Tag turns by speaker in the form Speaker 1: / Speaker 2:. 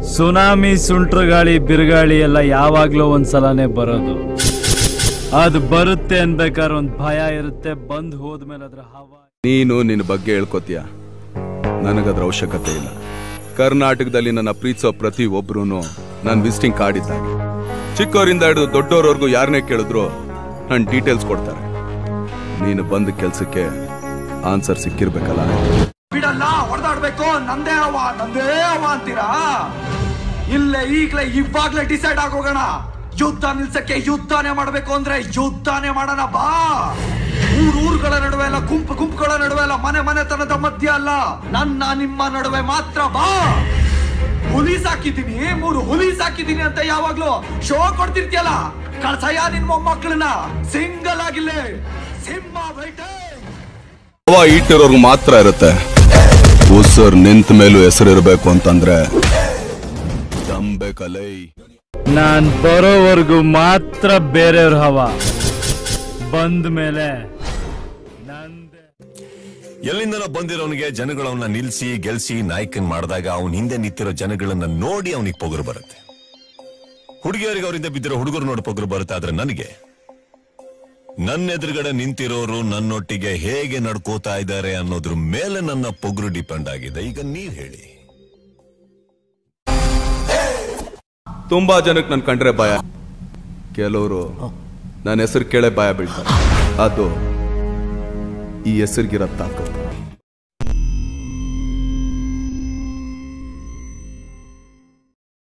Speaker 1: tsunami ಸುಂಟ್ರ ಗಾಳಿ ಬಿರುಗಾಳಿ ಎಲ್ಲ ಯಾವಾಗ್ಲೂ ಒಂದ್ಸಲನೇ ಬರೋದು ಅದು ಬರುತ್ತೆ ಅನ್ಬೇಕಾದ್ರೆ ಒಂದ್ ಭಯ ಇರುತ್ತೆ ಬಂದ್ ಹೋದ್ಮೇಲೆ ಅದ್ರ ಹವಾ
Speaker 2: ನೀನು ನಿನ್ನ ಬಗ್ಗೆ ಹೇಳ್ಕೊತೀಯ ನನಗದ್ರ ಅವಶ್ಯಕತೆ ಇಲ್ಲ ಕರ್ನಾಟಕದಲ್ಲಿ ನನ್ನ ಪ್ರೀತಿಸೋ ಪ್ರತಿ ಒಬ್ರು ನನ್ನ ವಿಸಿಟಿಂಗ್ ಕಾರ್ಡ್ ಇದ್ದಾಗ ಚಿಕ್ಕವರಿಂದ ಹಿಡಿದು ದೊಡ್ಡವರವರೆಗೂ ಯಾರನ್ನೇ ಕೇಳಿದ್ರು ನನ್ನ ಡೀಟೇಲ್ಸ್ ಕೊಡ್ತಾರೆ ನೀನು ಬಂದ ಕೆಲ್ಸಕ್ಕೆ ಆನ್ಸರ್ ಸಿಕ್ಕಿರ್ಬೇಕಲ್ಲ
Speaker 3: ಬಿಡಲ್ಲ ಹೊಡೆದಾಡ್ಬೇಕು ನಂದೇ ಅವ ನಂದೇ ಅವ ಅಂತೀರಾ ಇಲ್ಲೇ ಈಗ್ಲೇ ಇವಾಗ್ಲೇ ಡಿಸೈಡ್ ಆಗೋಗೋಣ ಯುದ್ಧ ನಿಲ್ಸಕ್ಕೆ ಯುದ್ಧನೇ ಮಾಡ್ಬೇಕು ಅಂದ್ರೆ ಯುದ್ಧನೇ ಮಾಡೋಣ ಬಾ ಊರ್ ಊರುಗಳ ನಡುವೆ ಅಲ್ಲ ಗುಂಪು ಗುಂಪುಗಳ ನಡುವೆ ಅಲ್ಲ ಮನೆ ಮನೆತನದ ಮಧ್ಯ ಅಲ್ಲ ನನ್ನ ನಿಮ್ಮ ನಡುವೆ ಮಾತ್ರ ಬಾ ಹುಲಿ ಸಾಕಿದೀನಿ ಮೂರು ಹುಲಿ ಸಾಕಿದೀನಿ ಅಂತ ಯಾವಾಗ್ಲೂ ಶೋ ಕೊಡ್ತಿರ್ತೀಯಲ್ಲ ಕಳ್ಸಯ್ಯ ನಿನ್ ಮೊಮ್ಮಕ್ಕಳನ್ನ ಸಿಂಗಲ್ ಆಗಿಲ್ಲೇ ಸಿಂಹ ಬೇಟೆ
Speaker 2: ಅವ ಇಟ್ಟಿರೋರ್ಗು ಮಾತ್ರ ಇರುತ್ತೆ ಉಸರ್ ನಿಂತ ಮೇಲೂ ಹೆಸರಿರ್ಬೇಕು ಅಂತಂದ್ರೆ ನಂಬೇಕಲೈ
Speaker 1: ನಾನ್ ಬರೋವರೆಗೂ ಮಾತ್ರ ಬೇರೆಯವ್ರ ಹವ ಬಂದ ಮೇಲೆ ನಂದೇ
Speaker 4: ಎಲ್ಲಿಂದನೋ ಬಂದಿರೋನಿಗೆ ಜನಗಳು ಅವನ್ನ ನಿಲ್ಸಿ ಗೆಲ್ಸಿ ನಾಯಕನ್ ಮಾಡಿದಾಗ ಅವನ್ ಹಿಂದೆ ನಿಂತಿರೋ ಜನಗಳನ್ನ ನೋಡಿ ಅವನಿಗೆ ಪೊಗರು ಬರುತ್ತೆ ಹುಡುಗಿಯರಿಗೆ ಅವರಿಂದ ಬಿದ್ದಿರೋ ಹುಡುಗರು ನೋಡಿ ಪೊಗರು ಬರುತ್ತೆ ಆದ್ರೆ ನನಗೆ ನನ್ನ ಎದುರುಗಡೆ ನಿಂತಿರೋರು ನನ್ನೊಟ್ಟಿಗೆ ಹೇಗೆ ನಡ್ಕೋತಾ ಇದ್ದಾರೆ ಅನ್ನೋದ್ರ ಮೇಲೆ ನನ್ನ ಪೊಗರು ಡಿಪೆಂಡ್ ಆಗಿದೆ ಈಗ ನೀವ್ ಹೇಳಿ
Speaker 2: ತುಂಬಾ ಜನಕ್ಕೆ ನನ್ ಕಂಡ್ರೆ ಭಯ ಕೆಲವರು ನನ್ನ ಹೆಸರು ಕೇಳೇ ಭಯ ಬೀಳ್ತಾರೆ ಅದು ಈ ಹೆಸರಿಗಿರೋ ತಾಕತ್ತು